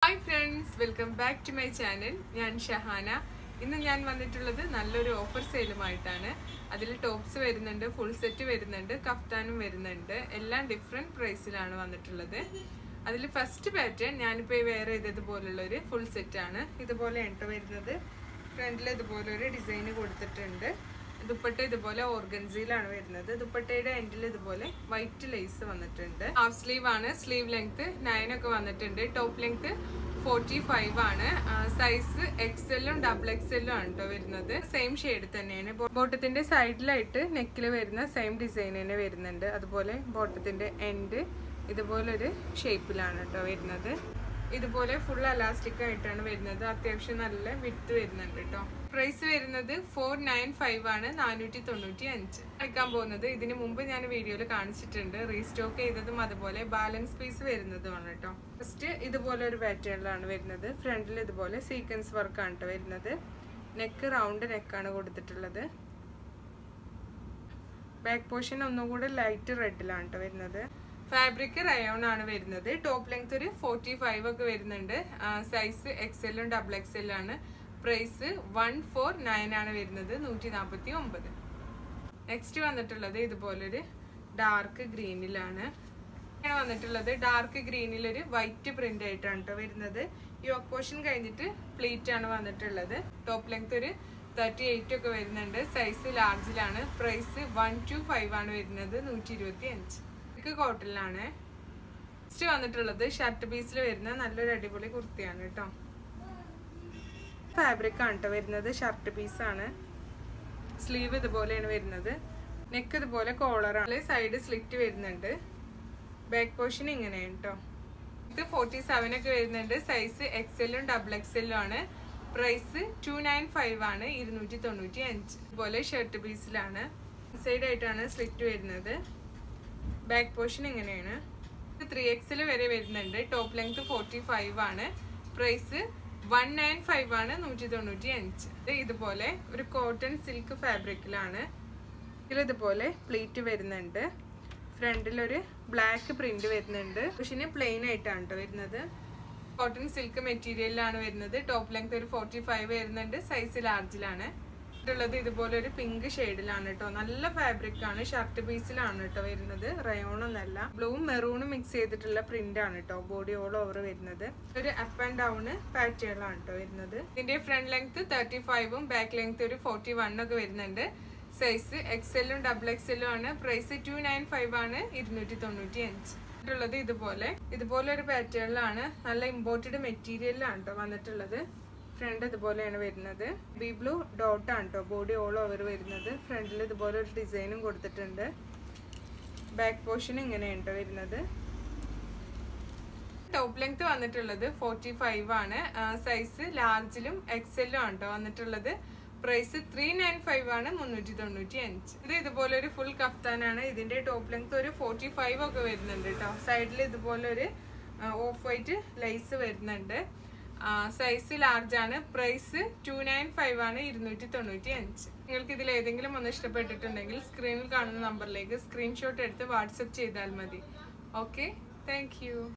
hi friends welcome back to my channel ഞാൻ ഷഹാന ഇന്ന് ഞാൻ വന്നിട്ടുള്ളത് നല്ലൊരു ഓഫർ സെയിലുമായിട്ടാണ് അതിൽ ടോപ്സ് വരുന്നുണ്ട് ഫുൾ സെറ്റ് വരുന്നുണ്ട് കഫ്താനും വരുന്നുണ്ട് എല്ലാം ഡിഫറെൻറ്റ് പ്രൈസിലാണ് വന്നിട്ടുള്ളത് അതിൽ ഫസ്റ്റ് പാറ്റേൺ ഞാനിപ്പോൾ വേറെ ചെയ്തതുപോലുള്ള ഒരു ഫുൾ സെറ്റാണ് ഇതുപോലെയാണ് കേട്ടോ വരുന്നത് ഫ്രണ്ടിൽ ഇതുപോലെ ഒരു ഡിസൈൻ കൊടുത്തിട്ടുണ്ട് ദുപ്പട്ട ഇതുപോലെ ഓർഗൻസിയിലാണ് വരുന്നത് ദുപ്പട്ടയുടെ എൻഡിൽ ഇതുപോലെ വൈറ്റ് ലേസ് വന്നിട്ടുണ്ട് ഹാഫ് സ്ലീവ് ആണ് സ്ലീവ് ലെങ്ത് നയൻ ഒക്കെ വന്നിട്ടുണ്ട് ടോപ്പ് ലെങ്ത് ഫോർട്ടി ഫൈവ് ആണ് സൈസ് എക്സെല്ലും ഡബിൾ എക്സെല്ലും ആണ് കേട്ടോ വരുന്നത് സെയിം ഷെയ്ഡ് തന്നെയാണ് ബോട്ടത്തിന്റെ സൈഡിലായിട്ട് നെക്കിൽ വരുന്ന സെയിം ഡിസൈൻ തന്നെ വരുന്നുണ്ട് അതുപോലെ ബോട്ടത്തിന്റെ എൻഡ് ഇതുപോലൊരു ഷേപ്പിലാണ് കേട്ടോ വരുന്നത് ഇതുപോലെ ഫുൾ അലാസ്റ്റിക് ആയിട്ടാണ് വരുന്നത് അത്യാവശ്യം നല്ല വിട്ട് വരുന്നുണ്ട് കേട്ടോ പ്രൈസ് വരുന്നത് ഫോർ നയൻ ഫൈവ് ആണ് നാനൂറ്റി തൊണ്ണൂറ്റി അഞ്ച് എടുക്കാൻ പോകുന്നത് ഇതിന് മുമ്പ് ഞാൻ വീഡിയോയിൽ കാണിച്ചിട്ടുണ്ട് റീസ്റ്റോക്ക് ചെയ്തതും അതുപോലെ ബാലൻസ് പീസ് വരുന്നതുമാണ് കേട്ടോ ഫസ്റ്റ് ഇതുപോലെ ഒരു പാറ്റേണിലാണ് വരുന്നത് ഫ്രണ്ടിൽ ഇതുപോലെ സീക്വൻസ് വർക്കാണ് കേട്ടോ വരുന്നത് നെക്ക് റൗണ്ട് നെക്കാണ് കൊടുത്തിട്ടുള്ളത് ബാക്ക് പോർഷൻ ഒന്നുകൂടെ ലൈറ്റ് റെഡിലാണ് കേട്ടോ വരുന്നത് ഫാബ്രിക് റയോൺ ആണ് വരുന്നത് ടോപ്പ് ലെങ്ത് ഒരു ഫോർട്ടി ഫൈവ് ഒക്കെ വരുന്നുണ്ട് സൈസ് എക്സെല്ലും ഡബിൾ എക്സെല്ലും ആണ് പ്രൈസ് വൺ ഫോർ നയൻ ആണ് വരുന്നത് നൂറ്റി നാൽപ്പത്തി ഒമ്പത് നെക്സ്റ്റ് വന്നിട്ടുള്ളത് ഇതുപോലൊരു ഡാർക്ക് ഗ്രീനിലാണ് വന്നിട്ടുള്ളത് ഡാർക്ക് ഗ്രീനിൽ ഒരു വൈറ്റ് പ്രിന്റ് ആയിട്ടാണ് കേട്ടോ വരുന്നത് യോക്ക് പോർഷൻ കഴിഞ്ഞിട്ട് പ്ലീറ്റ് ആണ് വന്നിട്ടുള്ളത് ടോപ്പ് ലെങ്ത് ഒരു തേർട്ടി എയ്റ്റ് ഒക്കെ വരുന്നുണ്ട് സൈസ് ലാർജിലാണ് പ്രൈസ് വൺ ടു ഫൈവ് ആണ് വരുന്നത് നൂറ്റി ഇരുപത്തി അഞ്ച് ഇത് കോട്ടണിലാണ് നെക്സ്റ്റ് വന്നിട്ടുള്ളത് ഷർട്ട് പീസിൽ വരുന്ന നല്ലൊരു അടിപൊളി കുർത്തിയാണ് കേട്ടോ ഫാബ്രിക് ആണ് കേട്ടോ വരുന്നത് ഷർട്ട് പീസാണ് സ്ലീവ് ഇതുപോലെയാണ് വരുന്നത് നെക്ക് ഇതുപോലെ കോളറാണ് സൈഡ് സ്ലിറ്റ് വരുന്നുണ്ട് ബാക്ക് പോർഷൻ ഇങ്ങനെയാണ് കേട്ടോ ഇത് ഫോർട്ടി സെവൻ ഒക്കെ വരുന്നുണ്ട് സൈസ് എക്സെല്ലും ഡബിൾ എക്സെല്ലും ആണ് പ്രൈസ് ടു നയൻ ഫൈവ് ആണ് ഇരുന്നൂറ്റി തൊണ്ണൂറ്റി അഞ്ച് ഇതുപോലെ ഷർട്ട് പീസിലാണ് സൈഡ് ആയിട്ടാണ് സ്ലിറ്റ് വരുന്നത് ബാക്ക് പോർഷൻ ഇങ്ങനെയാണ് ത്രീ എക്സിൽ വരെ വരുന്നുണ്ട് ടോപ്പ് ലെങ്ത് ഫോർട്ടി ഫൈവ് ആണ് പ്രൈസ് വൺ നയൻ ഫൈവ് ആണ് നൂറ്റി തൊണ്ണൂറ്റി അഞ്ച് ഇതുപോലെ ഒരു കോട്ടൺ സിൽക്ക് ഫാബ്രിക്കിലാണ് ഇതിലിതുപോലെ പ്ലീറ്റ് വരുന്നുണ്ട് ഫ്രണ്ടിൽ ഒരു ബ്ലാക്ക് പ്രിന്റ് വരുന്നുണ്ട് പക്ഷേ പ്ലെയിൻ ആയിട്ടാണ് കേട്ടോ വരുന്നത് കോട്ടൺ സിൽക്ക് മെറ്റീരിയലിലാണ് വരുന്നത് ടോപ്പ് ലെങ്ത് ഒരു ഫോർട്ടി ഫൈവ് വരുന്നുണ്ട് സൈസ് ലാർജിലാണ് ഉള്ളത് ഇതുപോലെ ഒരു പിങ്ക് ഷെയ്ഡിലാണ് കേട്ടോ നല്ല ഫാബ്രിക് ആണ് ഷർട്ട് പീസിലാണ് കേട്ടോ വരുന്നത് റയോൺ ഒന്നല്ല ബ്ലൂവും മെറൂണും മിക്സ് ചെയ്തിട്ടുള്ള പ്രിന്റ് ആണ് കേട്ടോ ബോഡി ഓൾ ഓവർ വരുന്നത് ഒരു അപ്പ് ആൻഡ് ഡൗൺ പാറ്റേണിലാണ് കേട്ടോ വരുന്നത് ഇതിന്റെ ഫ്രണ്ട് ലെങ്ത് തേർട്ടി ഫൈവും ബാക്ക് ലെങ്ത് ഒരു ഫോർട്ടി വൺ ഒക്കെ വരുന്നുണ്ട് സൈസ് എക്സെല്ലും ഡബിൾ എക്സെല്ലും ആണ് പ്രൈസ് ടു നയൻ ഫൈവ് ആണ് ഇരുന്നൂറ്റി തൊണ്ണൂറ്റി അഞ്ച് ുള്ളത് ഇതുപോലെ ഇതുപോലെ ഒരു പാറ്റേണിലാണ് നല്ല ഇമ്പോർട്ടഡ് മെറ്റീരിയലിലാണ് കേട്ടോ വന്നിട്ടുള്ളത് ഫ്രണ്ട് ഇതുപോലെയാണ് വരുന്നത് ബി ബ്ലൂ ഡോട്ട് ആണ് കേട്ടോ ബോഡി ഓൾ ഓവർ വരുന്നത് ഫ്രണ്ടിൽ ഇതുപോലെ ഒരു ഡിസൈനും കൊടുത്തിട്ടുണ്ട് ബാക്ക് പോർഷൻ ഇങ്ങനെയാണ് കേട്ടോ വരുന്നത് ടോപ്പ് ലെങ്ത് വന്നിട്ടുള്ളത് ഫോർട്ടി ഫൈവ് ആണ് സൈസ് ലാർജിലും എക്സെല്ലും ആണ് കേട്ടോ വന്നിട്ടുള്ളത് പ്രൈസ് ത്രീ നയൻ ഫൈവ് ആണ് മുന്നൂറ്റി തൊണ്ണൂറ്റി അഞ്ച് ഇത് ഇതുപോലെ ഒരു ഫുൾ കഫ്താനാണ് ഇതിന്റെ ടോപ്പ് ലെങ്ത് ഒരു ഫോർട്ടി ഫൈവ് ഒക്കെ വരുന്നുണ്ട് കേട്ടോ സൈഡിൽ ഇതുപോലെ ഒരു ഓഫ് വൈറ്റ് ലൈസ് വരുന്നുണ്ട് സൈസ് ലാർജ് ആണ് പ്രൈസ് ടു നയൻ ഫൈവ് ആണ് ഇരുന്നൂറ്റി തൊണ്ണൂറ്റി അഞ്ച് നിങ്ങൾക്ക് ഇതിൽ ഏതെങ്കിലും ഒന്ന് ഇഷ്ടപ്പെട്ടിട്ടുണ്ടെങ്കിൽ സ്ക്രീനിൽ കാണുന്ന നമ്പറിലേക്ക് സ്ക്രീൻഷോട്ട് എടുത്ത് വാട്സപ്പ് ചെയ്താൽ മതി ഓക്കെ താങ്ക്